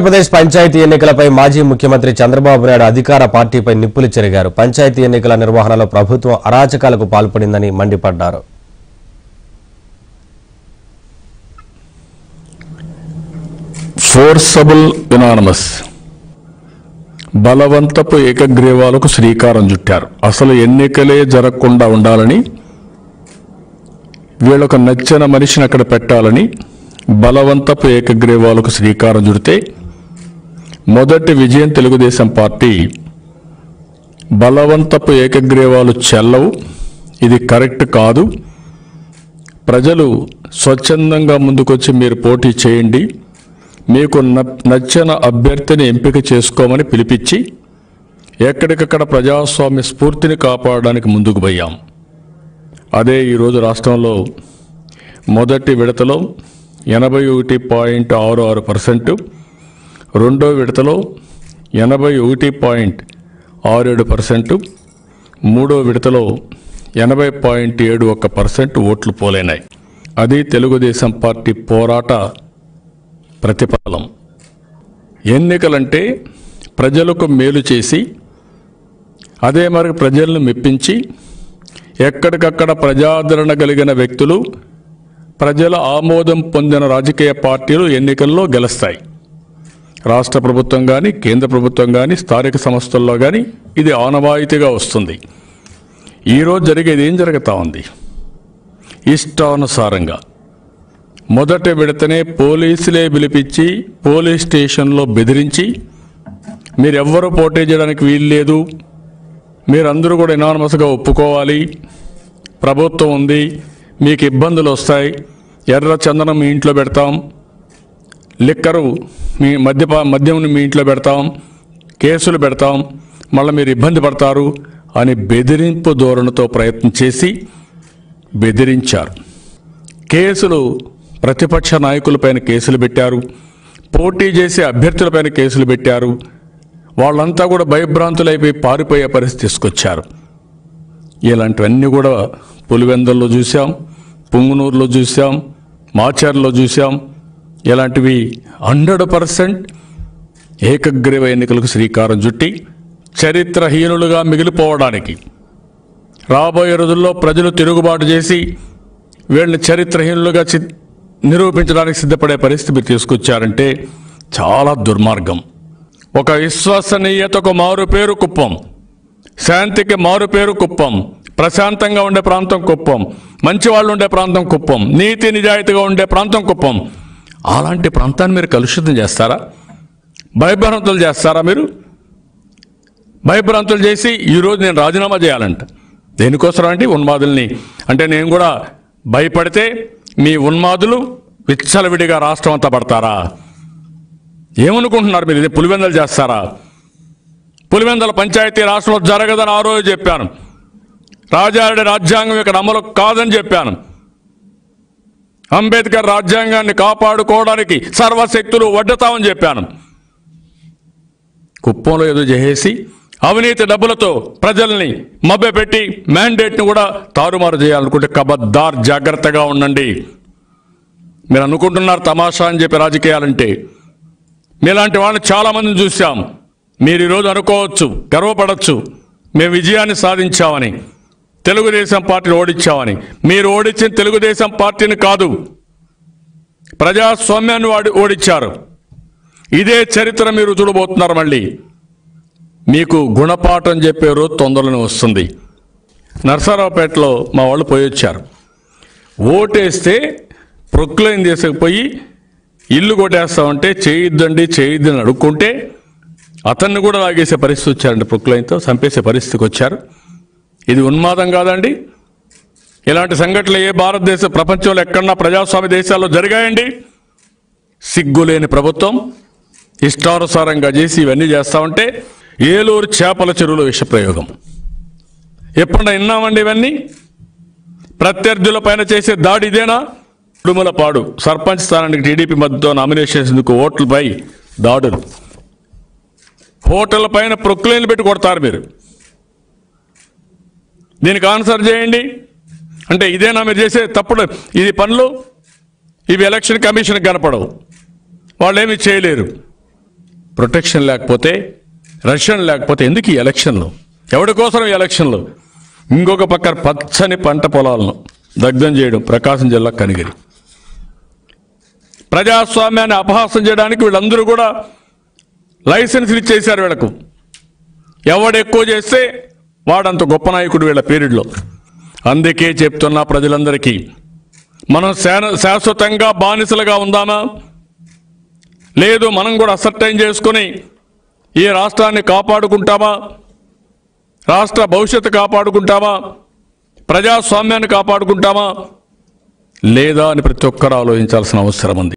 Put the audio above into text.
ఆంధ్రప్రదేశ్ పంచాయతీ ఎన్నికలపై మాజీ ముఖ్యమంత్రి చంద్రబాబు నాయుడు అధికార పార్టీపై నిప్పులు చెరిగారు పంచాయతీ ఎన్నికల నిర్వహణలో ప్రభుత్వం అరాచకాలకు పాల్పడిందని మండిపడ్డారు ఫోర్సబుల్ యునానమస్ బలవంతపు ఏకగ్రీవాలకు శ్రీకారం చుట్టారు అసలు ఎన్నికలే జరగకుండా ఉండాలని వీళ్ళకు నచ్చిన మనిషిని అక్కడ పెట్టాలని బలవంతపు ఏకగ్రీవాలకు శ్రీకారం చుడితే మొదటి విజయం తెలుగుదేశం పార్టీ బలవంతపు ఏకగ్రీవాలు చెల్లవు ఇది కరెక్ట్ కాదు ప్రజలు స్వచ్ఛందంగా ముందుకొచ్చి మీరు పోటీ చేయండి మీకు న- నచ్చిన అభ్యర్థిని ఎంపిక చేసుకోమని పిలిపించి ఎక్కడికక్కడ ప్రజాస్వామ్య స్ఫూర్తిని కాపాడడానికి ముందుకు పోయాం అదే ఈరోజు రాష్ట్రంలో మొదటి విడతలో ఎనభై ఒకటి పాయింట్ ఆరు ఆరు పర్సెంట్ రెండో విడతలో ఎనభై ఒకటి పాయింట్ ఆరు ఏడు పర్సెంట్ మూడో విడతలో ఎనభై పాయింట్ ఏడు ఒక్క పర్సెంట్ ఓట్లు పోలైనాయి అది తెలుగుదేశం పార్టీ పోరాట ప్రతిఫలం ఎన్నికలంటే ప్రజలకు మేలు చేసి అదే మరి ప్రజలను మెప్పించి ఎక్కడికక్కడ ప్రజాదరణ కలిగిన వ్యక్తులు ప్రజల ఆమోదం పొందిన రాజకీయ పార్టీలు ఎన్నికల్లో గెలుస్తాయి రాష్ట్ర ప్రభుత్వం కానీ కేంద్ర ప్రభుత్వం కానీ స్థానిక సంస్థల్లో కానీ ఇది ఆనవాయితీగా వస్తుంది ఈరోజు జరిగేది ఏం జరుగుతూ ఉంది ఇష్టానుసారంగా మొదట విడతనే పోలీసులే పిలిపించి పోలీస్ స్టేషన్లో బెదిరించి మీరెవ్వరూ పోటీ చేయడానికి వీలు లేదు మీరందరూ కూడా ఇనానమస్గా ఒప్పుకోవాలి ప్రభుత్వం ఉంది మీకు ఇబ్బందులు వస్తాయి ఎర్ర చందనం మీ ఇంట్లో పెడతాం లిక్కరు మీ మద్యపా మద్యం మీ ఇంట్లో పెడతాం కేసులు పెడతాం మళ్ళీ మీరు ఇబ్బంది పడతారు అని బెదిరింపు ధోరణితో ప్రయత్నం చేసి బెదిరించారు కేసులు ప్రతిపక్ష నాయకులపైన కేసులు పెట్టారు పోటీ చేసే అభ్యర్థులపైన కేసులు పెట్టారు వాళ్ళంతా కూడా భయభ్రాంతులైపోయి పారిపోయే పరిస్థితి తీసుకొచ్చారు ఇలాంటివన్నీ కూడా పులివెందల్లో చూసాం పుంగునూరులో చూసాం మాచర్లో చూసాం ఇలాంటివి హండ్రెడ్ పర్సెంట్ ఏకగ్రీవ ఎన్నికలకు శ్రీకారం చుట్టి చరిత్రహీనులుగా మిగిలిపోవడానికి రాబోయే రోజుల్లో ప్రజలు తిరుగుబాటు చేసి వీళ్ళని చరిత్రహీనులుగా చి నిరూపించడానికి సిద్ధపడే పరిస్థితి మీరు తీసుకొచ్చారంటే చాలా దుర్మార్గం ఒక విశ్వసనీయతకు మారు పేరు కుప్పం శాంతికి మారు పేరు కుప్పం ప్రశాంతంగా ఉండే ప్రాంతం కుప్పం మంచి వాళ్ళు ఉండే ప్రాంతం కుప్పం నీతి నిజాయితీగా ఉండే ప్రాంతం కుప్పం అలాంటి ప్రాంతాన్ని మీరు కలుషితం చేస్తారా భయభ్రాంతులు చేస్తారా మీరు భయభ్రాంతులు చేసి ఈరోజు నేను రాజీనామా చేయాలంట దేనికోసం అంటే ఉన్మాదుల్ని అంటే నేను కూడా భయపడితే మీ ఉన్మాదులు విచ్చలవిడిగా రాష్ట్రం అంతా పడతారా ఏమనుకుంటున్నారు మీరు ఇది పులివెందలు చేస్తారా పులివెందల పంచాయతీ రాష్ట్రంలో జరగదని ఆ రోజు చెప్పాను రాజారెడ్డి రాజ్యాంగం ఇక్కడ అమలు కాదని చెప్పాను అంబేద్కర్ రాజ్యాంగాన్ని కాపాడుకోవడానికి సర్వశక్తులు వడ్డతామని చెప్పాను కుప్పంలో ఏదో చేసేసి అవినీతి డబ్బులతో ప్రజల్ని మభ్యపెట్టి మ్యాండేట్ని కూడా తారుమారు చేయాలనుకుంటే కబద్దార్ జాగ్రత్తగా ఉండండి మీరు అనుకుంటున్నారు తమాషా అని చెప్పి రాజకీయాలంటే మీలాంటి వాళ్ళని చాలా మందిని చూశాం మీరు ఈరోజు అనుకోవచ్చు గర్వపడచ్చు మేము విజయాన్ని సాధించామని తెలుగుదేశం పార్టీని ఓడించామని మీరు ఓడించిన తెలుగుదేశం పార్టీని కాదు ప్రజాస్వామ్యాన్ని వాడి ఓడించారు ఇదే చరిత్ర మీరు చూడబోతున్నారు మళ్ళీ మీకు గుణపాఠం చెప్పే రోజు తొందరలోనే వస్తుంది నర్సారావుపేటలో మా వాళ్ళు పోయి వచ్చారు ఓటేస్తే ప్రొక్లైన్ తీసుకుపోయి ఇల్లు కొట్టేస్తామంటే చేయొద్దండి చేయొద్దని అడుక్కుంటే అతన్ని కూడా లాగేసే పరిస్థితి వచ్చారండి ప్రొక్లైన్తో చంపేసే పరిస్థితికి వచ్చారు ఇది ఉన్మాదం కాదండి ఇలాంటి సంఘటనలు ఏ భారతదేశ ప్రపంచంలో ఎక్కడన్నా ప్రజాస్వామ్య దేశాల్లో జరిగాయండి సిగ్గులేని ప్రభుత్వం ఇష్టానుసారంగా చేసి ఇవన్నీ చేస్తా ఉంటే ఏలూరు చేపల చెరువులో విషప్రయోగం ఎప్పుడన్నా విన్నామండి ఇవన్నీ ప్రత్యర్థుల పైన చేసే దాడి ఇదేనా ఉడుమలపాడు సర్పంచ్ స్థానానికి టీడీపీ మద్దతుతో నామినేషన్ చేసేందుకు ఓట్లపై దాడులు హోటళ్ల పైన ప్రొక్లైన్లు పెట్టి కొడతారు మీరు దీనికి ఆన్సర్ చేయండి అంటే ఇదేనా మీరు చేసే తప్పుడు ఇది పనులు ఇవి ఎలక్షన్ కమిషన్ కనపడవు వాళ్ళు ఏమి చేయలేరు ప్రొటెక్షన్ లేకపోతే రక్షణ లేకపోతే ఎందుకు ఈ ఎలక్షన్లు ఎవరి కోసం ఈ ఎలక్షన్లు ఇంకొక పక్కన పచ్చని పంట పొలాలను దగ్ధం చేయడం ప్రకాశం జిల్లా కనిగిరి ప్రజాస్వామ్యాన్ని అపహాసం చేయడానికి వీళ్ళందరూ కూడా లైసెన్సులు ఇచ్చేశారు వీళ్ళకు ఎవడు ఎక్కువ చేస్తే వాడంత గొప్ప నాయకుడు వీళ్ళ పీరియడ్లో అందుకే చెప్తున్నా ప్రజలందరికీ మనం శాన- శాశ్వతంగా బానిసలుగా ఉందామా లేదు మనం కూడా అసర్టైన్ చేసుకుని ఈ రాష్ట్రాన్ని కాపాడుకుంటామా రాష్ట్ర భవిష్యత్తు కాపాడుకుంటామా ప్రజాస్వామ్యాన్ని కాపాడుకుంటామా లేదా అని ప్రతి ఒక్కరు ఆలోచించాల్సిన అవసరం ఉంది